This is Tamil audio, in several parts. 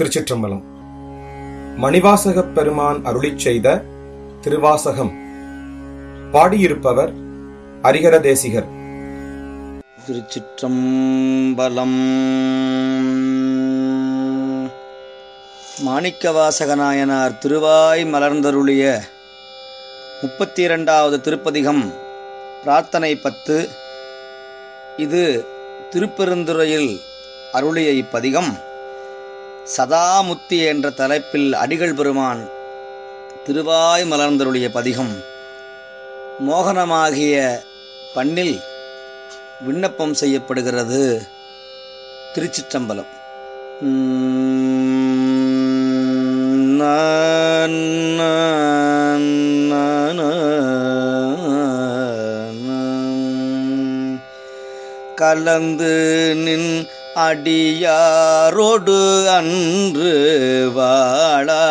திருச்சிற்றம்பலம் மணிவாசகப் பெருமான் அருளிச் செய்த திருவாசகம் பாடியிருப்பவர் அரிகர தேசிகர் திருச்சிற்றம்பலம் மாணிக்கவாசகநாயனார் திருவாய் மலர்ந்தருளிய முப்பத்தி இரண்டாவது திருப்பதிகம் பிரார்த்தனை பத்து இது திருப்பெருந்துறையில் அருளிய இப்பதிகம் சதாமுத்தி என்ற தலைப்பில் அடிகள் பெருமான் திருவாய் மலர்ந்தருளிய பதிகம் மோகனமாகிய பண்ணில் விண்ணப்பம் செய்யப்படுகிறது திருச்சிற்றம்பலம் உம், நான், நான், நான், நான். கலந்து நின் அடியாரோடு அன்று வாழா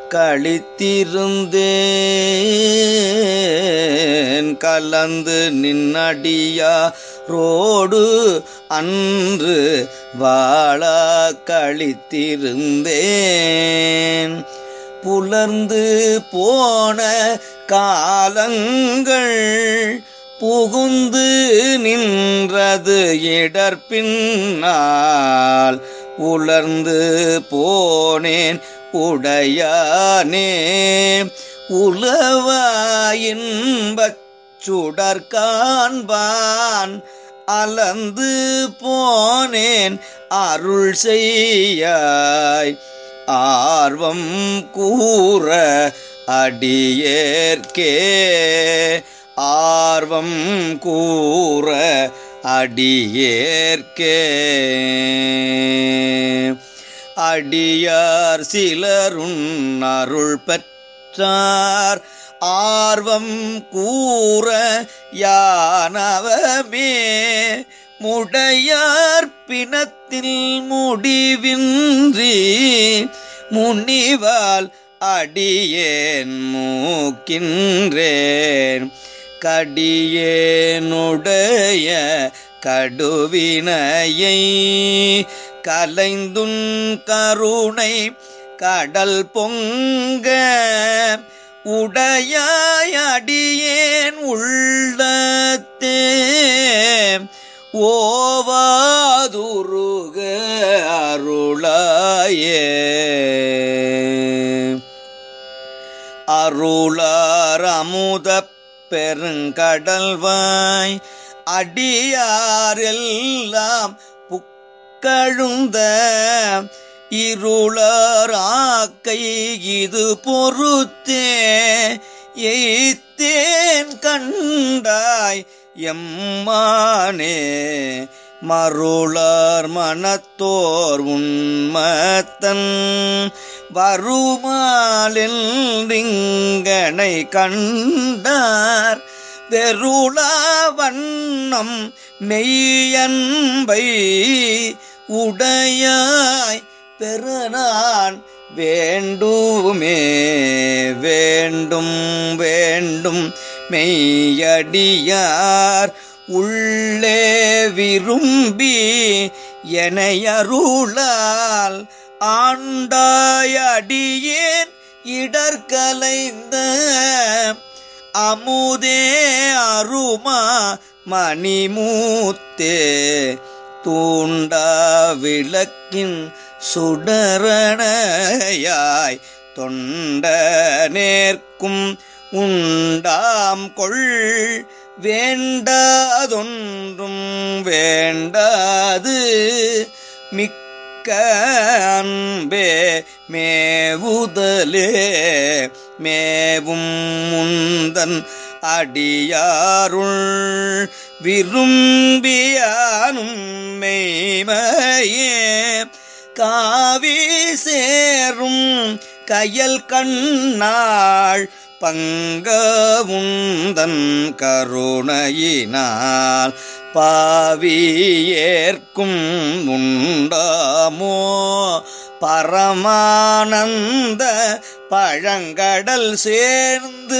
கழித்திருந்தேன் கலந்து நின்னடியாரோடு அன்று வாழா கழித்திருந்தேன் புலர்ந்து போன காலங்கள் புகுந்து நின்றது இடர்பின்னால் உலர்ந்து போனேன் உடையானே உலவாயின்பச் சுடர் காண்பான் அலந்து போனேன் அருள் செய்யாய் ஆர்வம் கூற அடியேற்கே ஆர்வம் கூற அடியேற்கே அடியார் சிலருன் அருள் பெற்றார் ஆர்வம் கூற யானவமே முடையார் பிணத்தில் முடிவின்றி முனிவால் அடியேன் மூக்கின்றேன் கடியேனுடைய கடுவினையை கலைந்துன் கருணை கடல் பொங்க உடையாய் அடியேன் உள்ளத்தே ஓவாதுருக அருளாயே அருளார் அமுதப் பெருங்கடல்வாய் அடியாரெல்லாம் புக்கழுந்த இருளர் ஆக்கை இது பொறுத்தே எய்த்தேன் கண்டாய் எம்மானே மருளார் மனத்தோர் உண்மத்தன் வருமாலிங்கனை கண்டார் வெருளா வண்ணம் மெய்யன்பை உடையாய் பெருநான் வேண்டுமே வேண்டும் வேண்டும் மெய்யடியார் உள்ளே விரும்பி எனையருளால் ஆண்டாயடியேன் இடர்கலைந்த அமுதே அருமா மணிமூத்தே தூண்டா விளக்கின் சுடரணையாய் தொண்ட நேர்க்கும் உண்டாம் கொள் வேண்டாதொன்றும் வேண்டாது மிக்க அன்பே மேவுதலே மேவும் முந்தன் அடியாருள் விரும்பியானும் மெய்மையே காவி சேரும் கயல் கண்ணாள் பங்க உந்தன் கருணையினால் பாவி ஏற்கும் உண்டாமோ பரமானந்த பழங்கடல் சேர்ந்து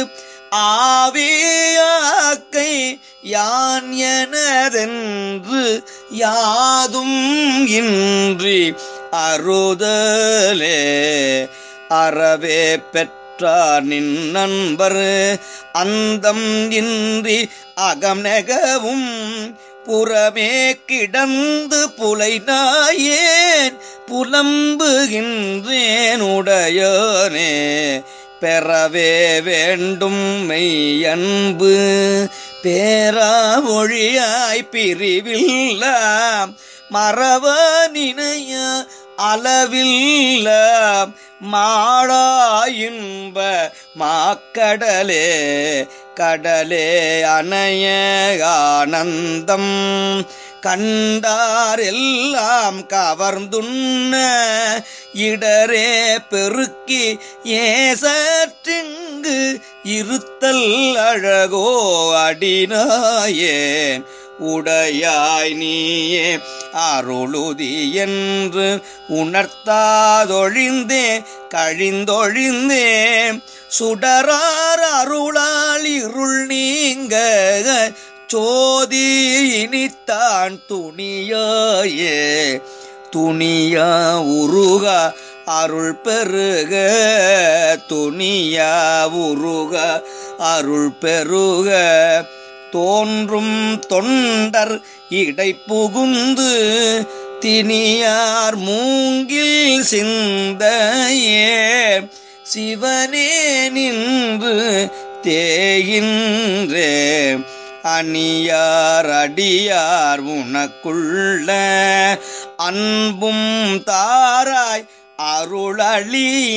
ஆவியாக்கை யான் எனதென்று யாதும் இன்றி அறுதலே அறவே பெற்றார் நின் நண்பர் அந்தம் இன்றி அகம் நெகவும் புறமே கிடந்து புலை நாயேன் புலம்புகின்றேன் உடையோனே பெறவே வேண்டும் மெய்யன்பு பேரா மொழியாய் பிரிவில்லாம் மறவ நினைய அளவில்ல மாடா இன்ப மாக்கடலே கடலே அணைய ஆனந்தம் கண்டார் எல்லாம் கவர்ந்துண்ண இடரே பெருக்கி ஏசற்றிங்கு இருத்தல் அழகோ அடினாயேன் உடையாய் நீயே அருளுதி என்று உணர்த்தாதொழிந்தே கழிந்தொழிந்தே சுடரார் அருளால் இருள் நீங்க சோதி இனித்தான் துணியாயே துணியா உருக அருள் பெருக துணியா உருக அருள் பெருக தோன்றும் தொண்டர் இடை புகுந்து தினியார் மூங்கில் சிந்தையே சிவனே நின்று தேகின்றே அணியார் அடியார் உனக்குள்ள அன்பும் தாராய் அருளழிய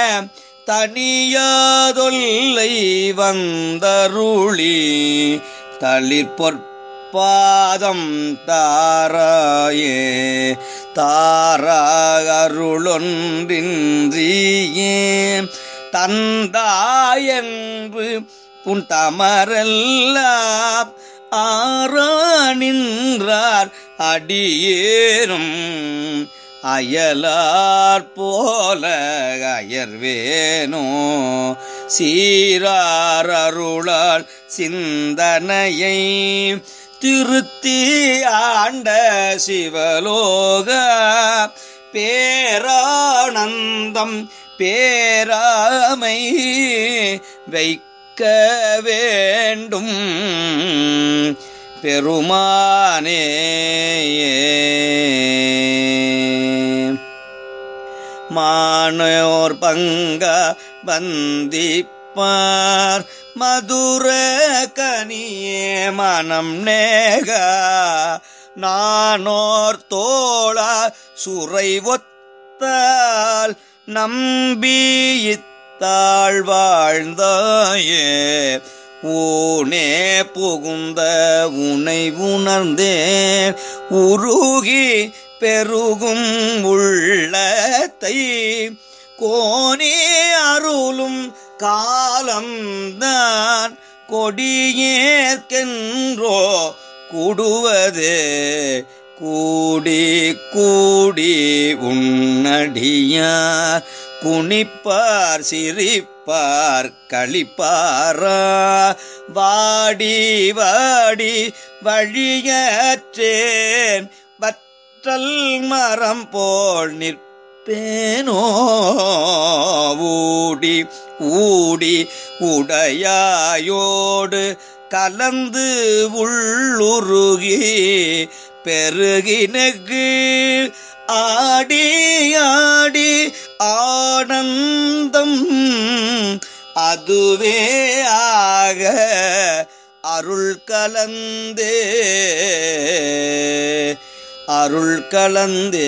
தனியாதொல்லை வந்தருளி தளிர் பொற்பாதம் தாராயே தாராகருளொன்றின்றியே தந்தாயென்று உன் தமரெல்லாம் ஆரா நின்றார் அடியேனும் அயலார் போல அயர்வேனோ சீரார் அருளால் சிந்தனையை திருத்தி ஆண்ட சிவலோக பேரானந்தம் பேராமை வைக்க வேண்டும் பெருமானே மானோர் பங்க வந்திப்பார் மதுர கனியே மனம் நேக நானோர் தோளா சுரை ஒத்தால் நம்பியித்தாள் வாழ்ந்தாயே ஊனே புகுந்த உனை உணர்ந்தேன் உருகி பெருகும் உள்ளத்தை கோனே அருளும் காலம்தான் கொடியேற்கென்றோ கூடுவது கூடி கூடி உன்னடியார் குனிப்பார் சிரிப்பார் களிப்பாரா வாடி வாடி வழியற்றேன் வற்றல் மரம் போல் நிற்பேனோ ஊடி ஊடி உடையாயோடு கலந்து உள்ளுருகி பெருகினகு ஆடி ஆடி ஆனந்தம் அதுவே ஆக அருள் கலந்தே அருள் கலந்தே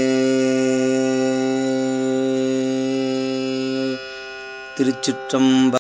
திருச்சிற்றம்ப